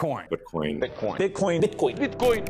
Bitcoin. Bitcoin. Bitcoin. Bitcoin. Bitcoin. Bitcoin.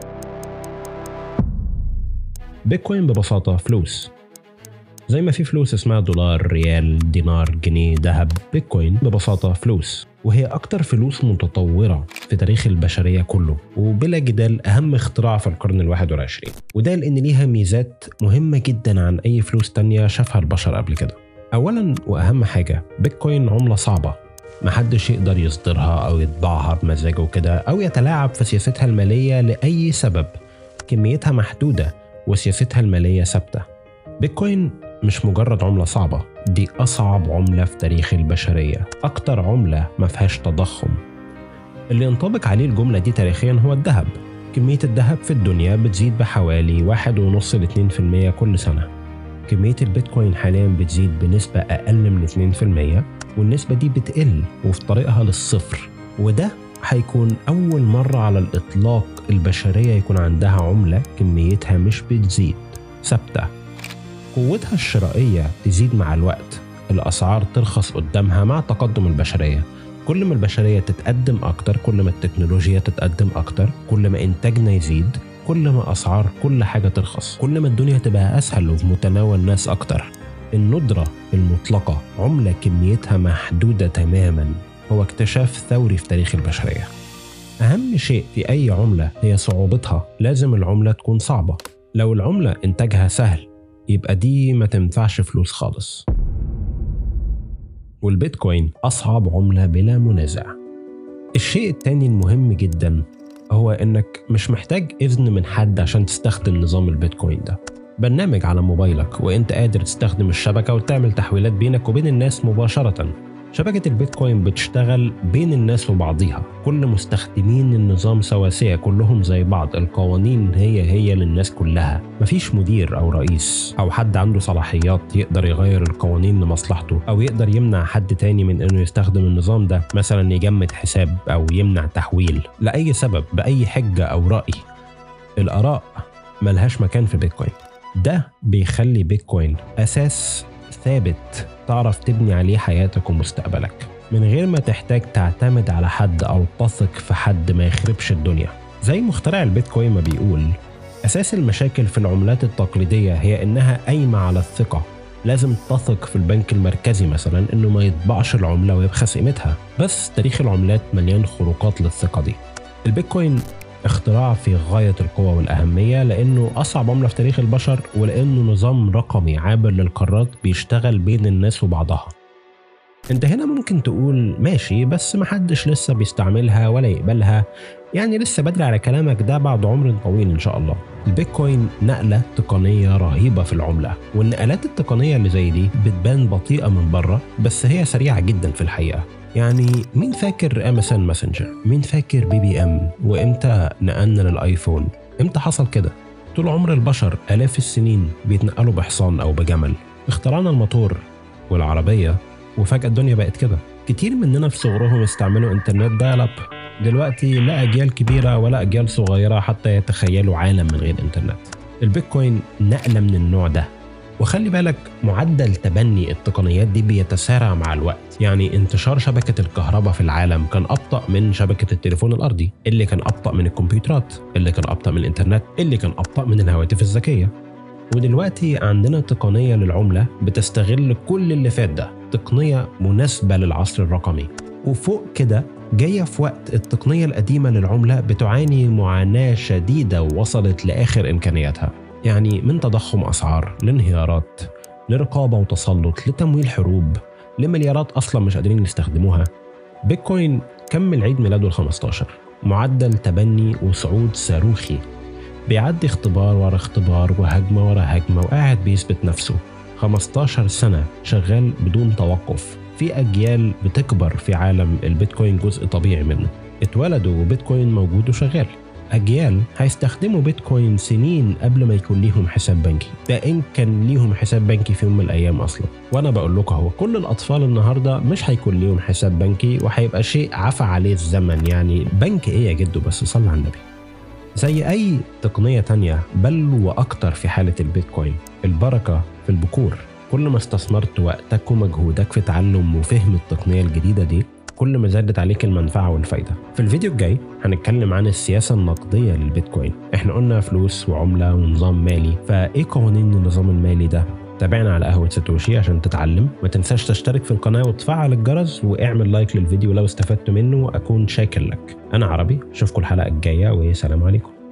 بيتكوين ببساطة فلوس زي ما في فلوس اسمها دولار ريال دينار جنيه ذهب بيتكوين ببساطة فلوس وهي أكتر فلوس متطورة في تاريخ البشرية كله وبلا جدال أهم اختراع في القرن الواحد والعشرين وده لأن ليها ميزات مهمة جدا عن أي فلوس تانية شافها البشر قبل كده أولا وأهم حاجة بيتكوين عملة صعبة محدش يقدر يصدرها أو يطبعها بمزاجه كده أو يتلاعب في سياستها المالية لأي سبب كميتها محدودة وسياستها المالية ثابتة بيتكوين مش مجرد عملة صعبة دي أصعب عملة في تاريخ البشرية أكتر عملة ما فيهاش تضخم اللي ينطبق عليه الجملة دي تاريخيا هو الذهب كمية الذهب في الدنيا بتزيد بحوالي واحد ونص ل 2% كل سنة كمية البيتكوين حاليا بتزيد بنسبة أقل من 2% والنسبة دي بتقل وفي طريقها للصفر وده هيكون أول مرة على الإطلاق البشرية يكون عندها عملة كميتها مش بتزيد ثابتة قوتها الشرائية تزيد مع الوقت الأسعار ترخص قدامها مع تقدم البشرية كل ما البشرية تتقدم أكتر كل ما التكنولوجيا تتقدم أكتر كل ما إنتاجنا يزيد كل ما أسعار كل حاجة ترخص كل ما الدنيا تبقى أسهل وفي متناول الناس أكتر الندرة المطلقة عملة كميتها محدودة تماما هو اكتشاف ثوري في تاريخ البشرية أهم شيء في أي عملة هي صعوبتها لازم العملة تكون صعبة لو العملة إنتاجها سهل يبقى دي ما تنفعش فلوس خالص والبيتكوين أصعب عملة بلا منازع الشيء التاني المهم جدا هو إنك مش محتاج إذن من حد عشان تستخدم نظام البيتكوين ده برنامج على موبايلك وانت قادر تستخدم الشبكة وتعمل تحويلات بينك وبين الناس مباشرة شبكة البيتكوين بتشتغل بين الناس وبعضيها كل مستخدمين النظام سواسية كلهم زي بعض القوانين هي هي للناس كلها مفيش مدير أو رئيس أو حد عنده صلاحيات يقدر يغير القوانين لمصلحته أو يقدر يمنع حد تاني من إنه يستخدم النظام ده مثلا يجمد حساب أو يمنع تحويل لأي سبب بأي حجة أو رأي الآراء ملهاش مكان في بيتكوين ده بيخلي بيتكوين أساس ثابت تعرف تبني عليه حياتك ومستقبلك من غير ما تحتاج تعتمد على حد أو تثق في حد ما يخربش الدنيا زي مخترع البيتكوين ما بيقول أساس المشاكل في العملات التقليدية هي إنها قايمة على الثقة لازم تثق في البنك المركزي مثلا إنه ما يطبعش العملة ويبخس قيمتها بس تاريخ العملات مليان خروقات للثقة دي البيتكوين اختراع في غاية القوة والأهمية لأنه أصعب عملة في تاريخ البشر ولأنه نظام رقمي عابر للقارات بيشتغل بين الناس وبعضها انت هنا ممكن تقول ماشي بس محدش لسه بيستعملها ولا يقبلها يعني لسه بدري على كلامك ده بعد عمر طويل ان شاء الله البيتكوين نقلة تقنية رهيبة في العملة والنقلات التقنية اللي زي دي بتبان بطيئة من بره بس هي سريعة جدا في الحقيقة يعني مين فاكر امازون ماسنجر مين فاكر بي بي ام وامتى نقلنا للايفون امتى حصل كده طول عمر البشر الاف السنين بيتنقلوا بحصان او بجمل اخترعنا الموتور والعربيه وفجاه الدنيا بقت كده كتير مننا في صغرهم استعملوا انترنت دايل اب دلوقتي لا اجيال كبيره ولا اجيال صغيره حتى يتخيلوا عالم من غير انترنت البيتكوين نقله من النوع ده وخلي بالك معدل تبني التقنيات دي بيتسارع مع الوقت يعني انتشار شبكة الكهرباء في العالم كان أبطأ من شبكة التليفون الأرضي اللي كان أبطأ من الكمبيوترات اللي كان أبطأ من الإنترنت اللي كان أبطأ من الهواتف الذكية ودلوقتي عندنا تقنية للعملة بتستغل كل اللي فات ده تقنية مناسبة للعصر الرقمي وفوق كده جاية في وقت التقنية القديمة للعملة بتعاني معاناة شديدة ووصلت لآخر إمكانياتها يعني من تضخم أسعار لانهيارات لرقابة وتسلط لتمويل حروب لمليارات أصلا مش قادرين يستخدموها بيتكوين كمل عيد ميلاده ال 15 معدل تبني وصعود صاروخي بيعدي اختبار ورا اختبار وهجمة ورا هجمة وقاعد بيثبت نفسه 15 سنة شغال بدون توقف في أجيال بتكبر في عالم البيتكوين جزء طبيعي منه اتولدوا وبيتكوين موجود وشغال أجيال هيستخدموا بيتكوين سنين قبل ما يكون ليهم حساب بنكي ده إن كان ليهم حساب بنكي في يوم من الأيام أصلا وأنا بقول لكم أهو كل الأطفال النهاردة مش هيكون ليهم حساب بنكي وهيبقى شيء عفى عليه الزمن يعني بنك إيه يا جدو بس صلى على النبي زي أي تقنية تانية بل وأكتر في حالة البيتكوين البركة في البكور كل ما استثمرت وقتك ومجهودك في تعلم وفهم التقنية الجديدة دي كل ما زادت عليك المنفعة والفايدة في الفيديو الجاي هنتكلم عن السياسة النقدية للبيتكوين احنا قلنا فلوس وعملة ونظام مالي فايه قوانين النظام المالي ده تابعنا على قهوة ساتوشي عشان تتعلم ما تنساش تشترك في القناة وتفعل الجرس واعمل لايك للفيديو لو استفدت منه أكون شاكر لك أنا عربي أشوفكم الحلقة الجاية وسلام عليكم